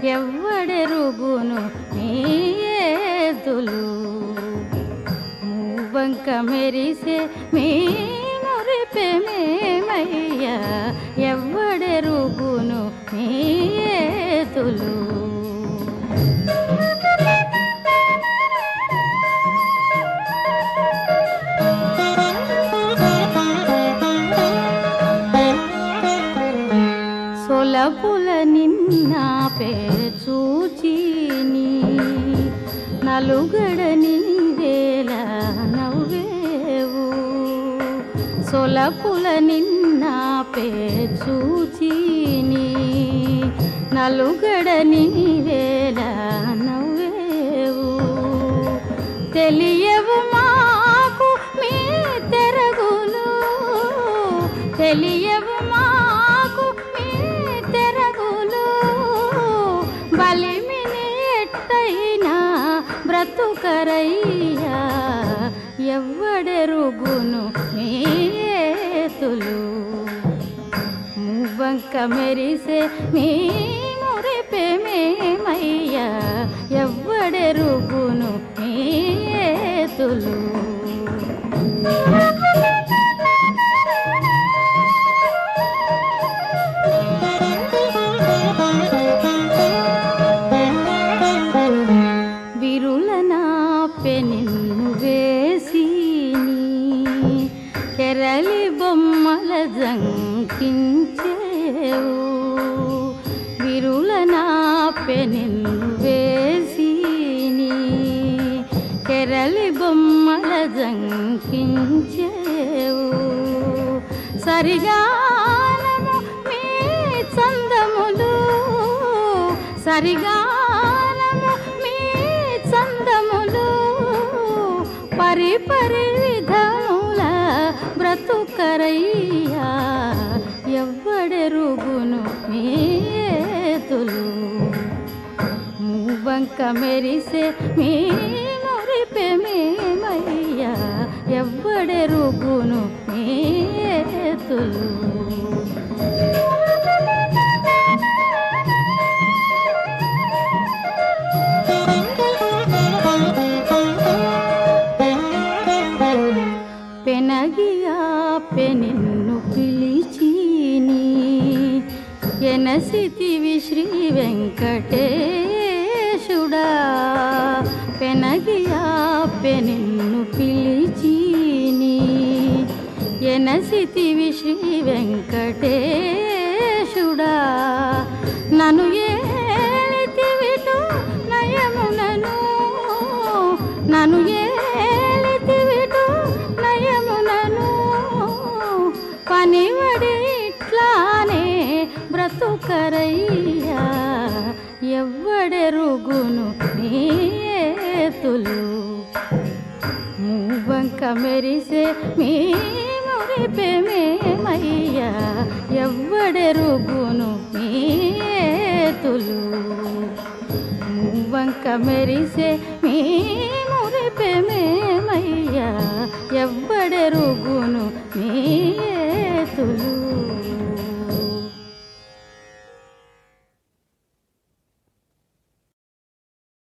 ఎవ్వడెరుగును మీ ఏతులు మూవంక మెరిసే మీ మురిపె మేమయ్యా ఎవ్వడెరుగును మీ ఏతులు సొలపుల నిన్న పేరు చూచిని నలుగడ నీవేల నవ్వేవు సొలపుల నిన్న పేరు చూచిని నలుగడ నీవేల నవ్వేవు తెలియవు మాకు మీ తెరగులు తెలియవు మాకు మీ తెరగులు బలిమిని ఎట్టయినా బ్రతుకరయ్యా ఎవ్వడెరుగును మీ ఏతులు మువ్వంక మెరిసే మీ మురిపే మేమయ్యా ఎవ్వడెరుగును మీ ఏతులు విరులన పెనిన్ను వేసిని కెరలి బొమ్మల జంకించేవు విరులన పెనిన్ను వేసిని కెరలి బొమ్మల జంకించేవు సరిగానము మీ చందములు సరిగానము మీ చందములు పరి పరి విధముల బ్రతుకరయ్యా ఎవ్వడెరుగును మీ ఏతులు మూవంక మెరిసే మీ మురిపె మేమయ్యా ఎవ్వడెరుగును మీ ఏతులు పెనగియా పెనిన్ను పిలిచిని ఎనసితివి శ్రీ వెంకటేశుడా పెనగియా పెనిన్ను పిలిచిని ఎనసితివి శ్రీ వెంకటేశుడా నన్ను ఏలితివిటు నయమునను నన్ను ఏలితివిటు నయమునను పనివడి ఇట్లానే బ్రతుకరయ్యా ఎవ్వడెరుగును మీ ఏతులు మూవంక మెరిసే మీ మురిపె మేమయ్యా ఎవ్వడెరుగును మీ ఏతులు మూవంక మెరిసే మీ మురిపె మేమయ్యా ఎవ్వడెరుగును మీ